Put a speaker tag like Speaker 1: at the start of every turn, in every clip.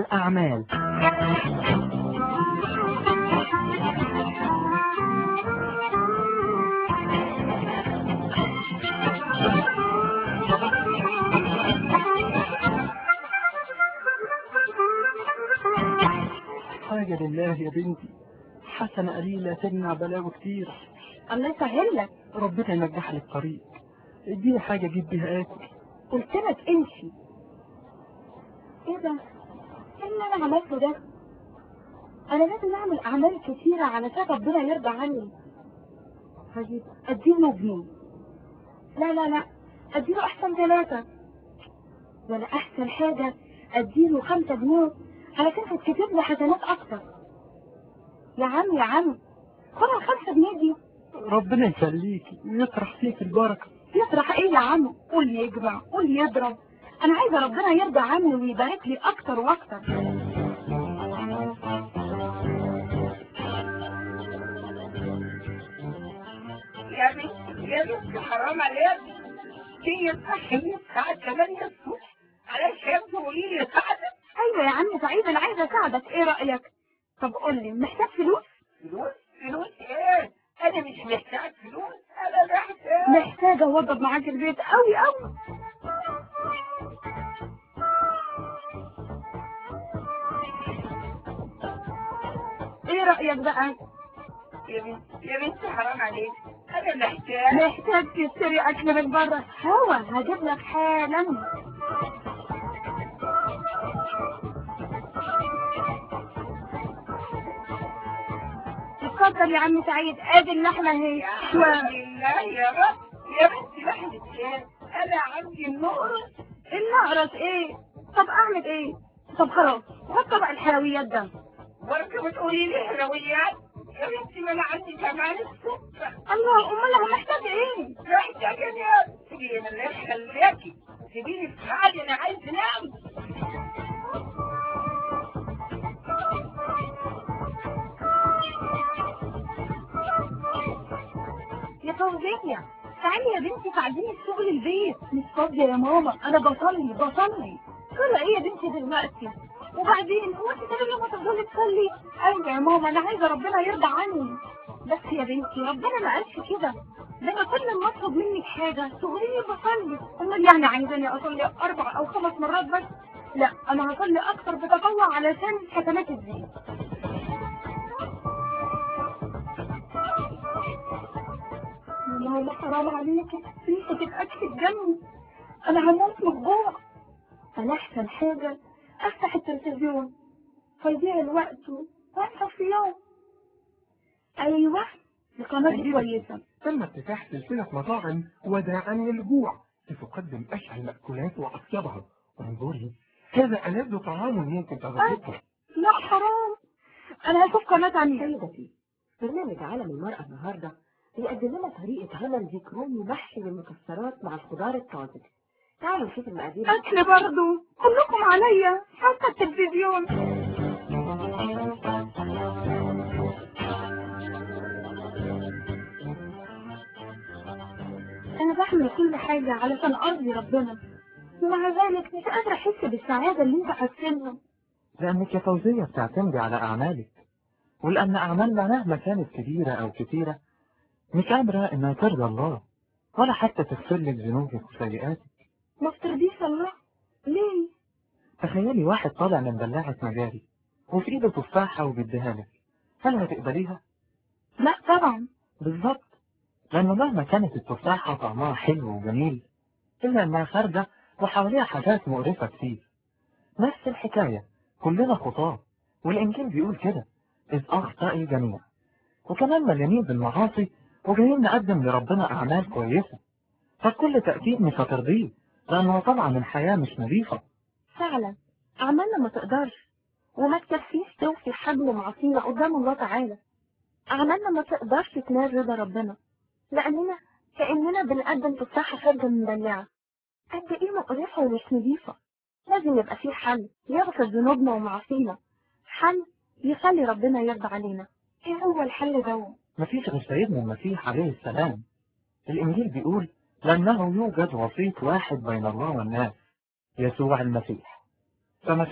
Speaker 1: الأعمال حاجة لله يا بنتي حسنة قليلة تمنع بلاوي كتير
Speaker 2: الله يسهل لك
Speaker 1: ربنا ينجح لي الطريق اديني حاجة اجيب بيها اكل
Speaker 2: قلت لك امشي ايه ده ايه اللي انا عملته ده انا لازم اعمل اعمال كتيرة علشان ربنا يرضى عني هجيب اديله جنيه لا لا لا اديله احسن ثلاثة ولا احسن حاجة اديله خمسة جنيه علشان هتكتب لي حسنات اكتر يا عم يا عم خد الخمسة جنيه دي
Speaker 1: ربنا يخليكي ويطرح فيك البركة
Speaker 2: يطرح ايه يا عم قول يجمع قول يضرب انا عايزه ربنا يرضى عني ويبارك لي اكتر واكتر
Speaker 3: يا بنت يا بنت حرام عليك تيجي تصحيني الساعة 8 الصبح علشان تقولي لي ساعدك
Speaker 2: ايوه يا عم سعيد انا عايزه اساعدك ايه رايك طب قول لي محتاج فلوس
Speaker 3: فلوس فلوس ايه انا مش محتاج فلوس انا محتاج
Speaker 2: محتاجه اوضب معاك البيت قوي قوي ايه رايك بقى
Speaker 3: يا بنت يا بنت حرام عليك انا محتاج
Speaker 2: محتاج تشتري اكل من بره هو هجيب لك حالا اتفضل يا عم سعيد ادي اللحمه اهي
Speaker 3: الحمد لله يا رب يا بنت لحظة ايه انا عندي النقرس
Speaker 2: النقرس ايه طب اعمل ايه طب خلاص هات طبق الحلويات ده
Speaker 3: برضه بتقولي لي حلويات يا بنتي ما انا عندي كمان السكر
Speaker 2: الله امال انا محتاج ايه
Speaker 3: محتاجة يا سيبيني من اللي خليكي سيبيني في حالي انا عايز انام
Speaker 2: يا فوزية تعالي يا بنتي ساعديني في شغل البيت مش فاضية يا ماما انا بصلي بصلي صلي ايه يا بنتي دلوقتي وبعدين هو انت كل يوم هتفضلي تصلي ايوه يا ماما انا عايزة ربنا يرضى عني بس يا بنتي ربنا ما قالش كده ده انا كل ما اطلب منك حاجة تقولي لي بصلي امال يعني عايزاني اصلي اربع او خمس مرات بس لا انا هصلي اكتر بتطوع علشان حسنات الزين يا ماما حرام عليكي ريحة الأكل تجنن أنا هموت من الجوع أنا أحسن حاجة أفتح التلفزيون هيضيع الوقت وأصحى في يوم أيوه القناة دي كويسة
Speaker 4: تم افتتاح سلسلة مطاعم وداعا للجوع تقدم أشهى المأكولات وأطيبها انظري هذا ألذ طعام ممكن تذوقه
Speaker 2: لا حرام أنا هشوف قناة تانية
Speaker 5: سيدتي برنامج عالم المرأة النهاردة بيقدم لنا طريقة عمل ديك رومي محشي بالمكسرات مع الخضار الطازج تعالوا نشوف المقادير
Speaker 2: أكل برضو كلكم عليا حتى التلفزيون أنا بعمل كل حاجة علشان أرضي ربنا ومع ذلك مش قادرة أحس بالسعادة اللي أنت حاسينها
Speaker 1: لأنك يا فوزية بتعتمدي على أعمالك ولأن أعمالنا مهما كانت كبيرة أو كثيرة مش قادرة إنها ترضى الله ولا حتى تغفر لك ذنوبك وسيئاتك
Speaker 2: ما بترضيش الله ليه؟
Speaker 1: تخيلي واحد طالع من بلاعة مجاري وفي إيده تفاحة وبيديها لك هل هتقبليها؟
Speaker 2: لا طبعا
Speaker 1: بالظبط لأنه مهما كانت التفاحة طعمها حلو وجميل إلا إنها خارجة وحواليها حاجات مقرفة كتير نفس الحكاية كلنا خطاة والإنجيل بيقول كده إذ أخطأ الجميع وكمان مليانين بالمعاصي وجايين نقدم لربنا أعمال كويسة فكل تأكيد مش هترضيه لأنه طبعا الحياة مش نظيفة
Speaker 2: فعلا أعمالنا ما تقدرش وما تكفيش توفي حجم معصينا قدام الله تعالى أعمالنا ما تقدرش تنال رضا ربنا لأننا كأننا بنقدم تفاحة خارجة من بلاعة قد إيه مقرفة ومش نظيفة لازم يبقى فيه حل يغفر ذنوبنا ومعاصينا حل يخلي ربنا يرضى علينا ايه هو الحل ده
Speaker 1: مفيش غير سيدنا المسيح عليه السلام الإنجيل بيقول لأنه يوجد وسيط واحد بين الله والناس يسوع المسيح فمفيش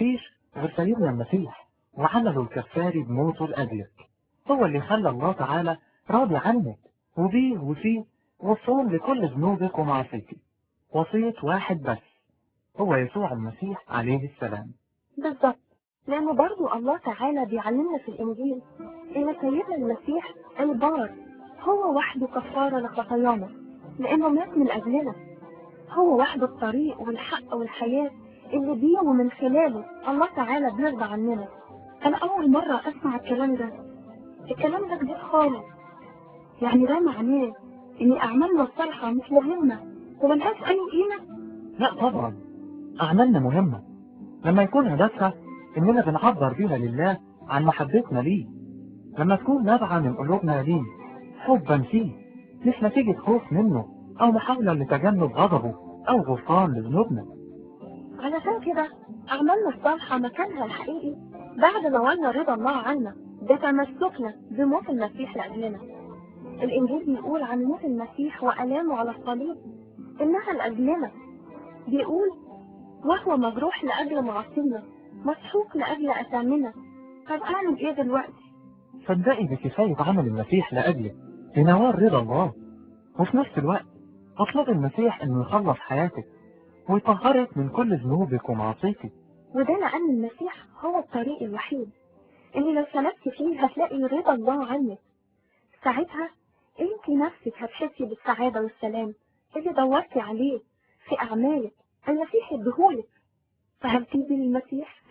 Speaker 1: غير سيدنا المسيح وعمله الكفاري بموته لأجلك هو اللي خلى الله تعالى راضي عنك وبيه وفيه وصوم لكل ذنوبك ومعصيتك وصية واحد بس هو يسوع المسيح عليه السلام
Speaker 5: بالظبط لأنه برضو الله تعالى بيعلمنا في الإنجيل إن سيدنا المسيح البار هو وحده كفارة لخطايانا لأنه مات من أجلنا هو وحده الطريق والحق والحياة اللي بيه ومن خلاله الله تعالى بيرضى عننا أنا أول مرة أسمع الكلام ده الكلام ده جديد خالص يعني ده معناه إن أعمالنا الصالحة مش مهمة وملهاش أي قيمة
Speaker 1: لا طبعا أعمالنا مهمة لما يكون هدفها إننا بنعبر بيها لله عن محبتنا ليه لما تكون نابعة من قلوبنا ليه حبا فيه مش نتيجة خوف منه أو محاولة لتجنب غضبه أو غفران لذنوبنا
Speaker 5: علشان كده أعمالنا الصالحة مكانها الحقيقي بعد ما ولنا رضا الله عنا بتمسكنا بموت المسيح لأجلنا الإنجيل بيقول عن موت المسيح وألامه على الصليب إنها لأجلنا بيقول وهو مجروح لأجل معاصينا مسحوق لأجل أثامنا طب أعمل إيه دلوقتي؟
Speaker 1: صدقي بكفاية عمل المسيح لأجلك لنوال رضا الله وفي نفس الوقت اطلب المسيح إنه يخلص حياتك ويطهرك من كل ذنوبك ومعاصيك
Speaker 5: وده لأن المسيح هو الطريق الوحيد اللي لو سلكت فيه هتلاقي رضا الله عنك ساعتها انت نفسك هتحسي بالسعادة والسلام اللي دورتي عليه في أعمالك المسيح يديهولك فهبتدي للمسيح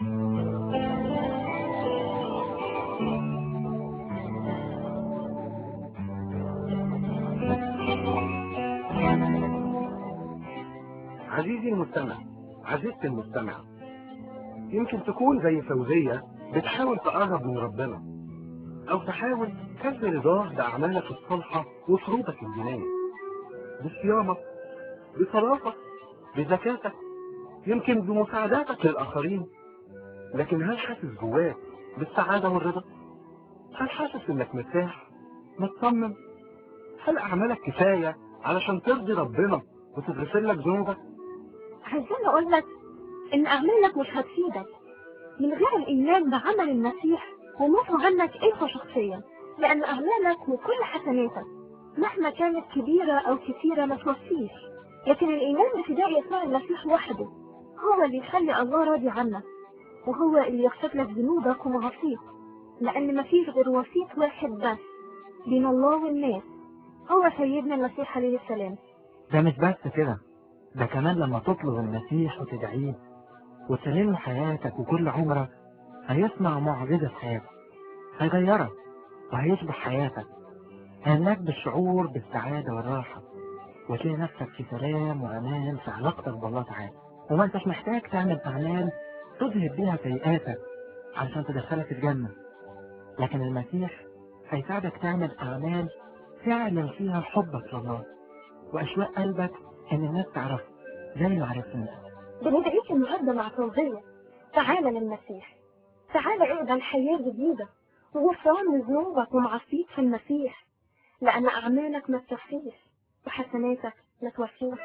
Speaker 4: عزيزي المستمع عزيزتي المستمع يمكن تكون زي فوزية بتحاول تقرب من ربنا أو تحاول كسب رضاه بأعمالك الصالحة وفروضك الدينية بصيامك بصلاتك بزكاتك يمكن بمساعداتك للآخرين لكن هل حاسس جواك بالسعادة والرضا؟ هل حاسس إنك مرتاح؟ مطمن؟ هل أعمالك كفاية علشان ترضي ربنا وتغفر لك ذنوبك؟
Speaker 5: عايزين أقول لك إن أعمالك مش هتفيدك من غير الإيمان بعمل المسيح وموته عنك أنت شخصيا لأن أعمالك وكل حسناتك مهما كانت كبيرة أو كثيرة ما توفيش لكن الإيمان بفداء يسوع المسيح وحده هو اللي يخلي الله راضي عنك وهو اللي يغفر لك ذنوبك ومعاصيك لأن مفيش غير وسيط واحد بس بين الله والناس هو سيدنا المسيح عليه السلام
Speaker 1: ده مش بس كده ده كمان لما تطلب المسيح وتدعيه وتسلم له حياتك وكل عمرك هيصنع معجزة في حياتك هيغيرك وهيصبح حياتك هيملاك بالشعور بالسعادة والراحة وتلاقي نفسك في سلام وأمان في علاقتك بالله تعالى وما انتش محتاج تعمل أعمال تذهب بيها سيئاتك علشان تدخلك الجنة لكن المسيح هيساعدك تعمل أعمال فعلا فيها حبك لله وأشواق قلبك إن الناس تعرفك زي ما عرفتني
Speaker 5: بندعيك النهارده مع فوزية تعالى للمسيح تعالى اقبل حياة جديدة وغفران لذنوبك ومعصيك في المسيح لأن أعمالك ما تكفيش وحسناتك لا توفيش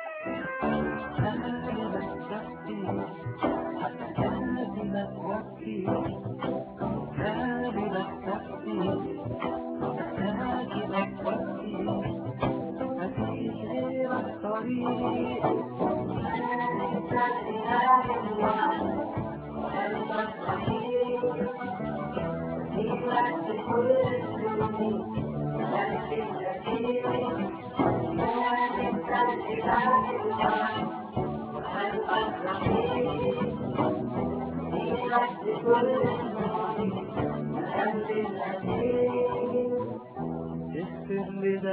Speaker 1: اغفر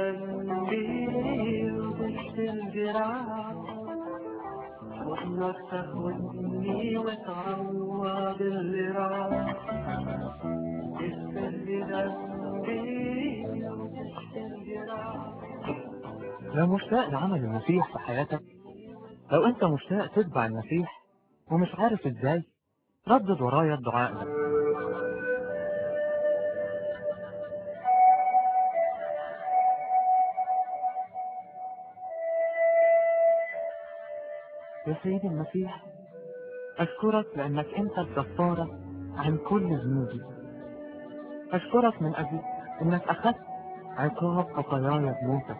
Speaker 1: لذنبي وتشفي الجراح حضنك تاخدني وتعوض اللي راح اغفر لذنبي وتشفي الجراح لو مشتاق لعمل المسيح في حياتك لو انت مشتاق تتبع المسيح ومش عارف ازاي ردد ورايا الدعاء ده يا سيدي المسيح أشكرك لأنك أنت الكفارة عن كل ذنوبي أشكرك من أجل أنك أخذت عقاب خطاياي بموتك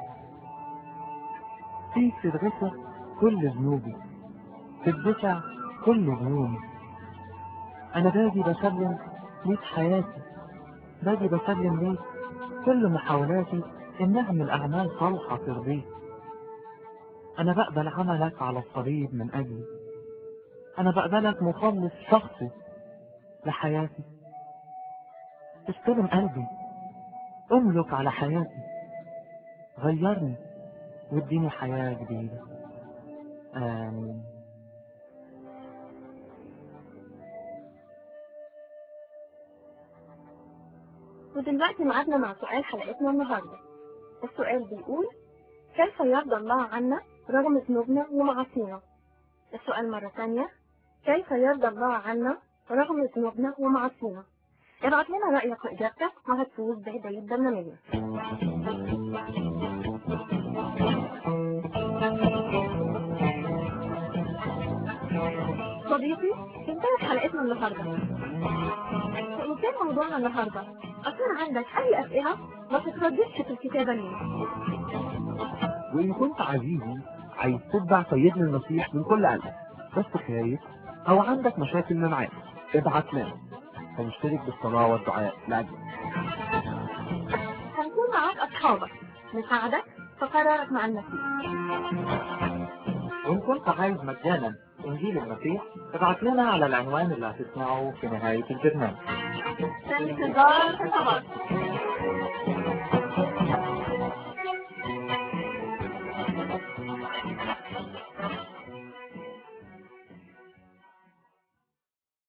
Speaker 1: فيك تتغفر كل ذنوبي تتدفع كل ذنوبي أنا باجي بسلم ليك حياتي باجي بسلم ليك كل محاولاتي إن أعمل أعمال صالحة ترضيك أنا بقبل عملك على الصليب من أجلي أنا بقبلك مخلص شخصي لحياتي استلم قلبي املك على حياتي غيرني واديني حياة جديدة آمين
Speaker 5: ودلوقتي معادنا مع سؤال حلقتنا النهاردة السؤال بيقول كيف يرضى الله عنا رغم ذنوبنا ومعاصينا السؤال مرة ثانية كيف يرضى الله عنا رغم ذنوبنا ومعاصينا ابعت لنا رأيك وإجابتك وهتفوز بهدية برنامجنا صديقي انتهت حلقتنا النهاردة وكان موضوعنا النهاردة أكون عندك أي أسئلة ما تترددش في الكتابة لي
Speaker 6: وإن كنت عزيزي عايز تتبع سيدنا المسيح من كل قلبك بس خايف أو عندك مشاكل معاه ابعت لنا هنشترك بالصلاة والدعاء لأجلك
Speaker 5: هنكون معاك أصحابك نساعدك في قرارك مع المسيح
Speaker 1: وإن كنت عايز مجانا إنجيل المسيح ابعت لنا على العنوان اللي هتسمعه في نهاية البرنامج
Speaker 5: في انتظار خطابات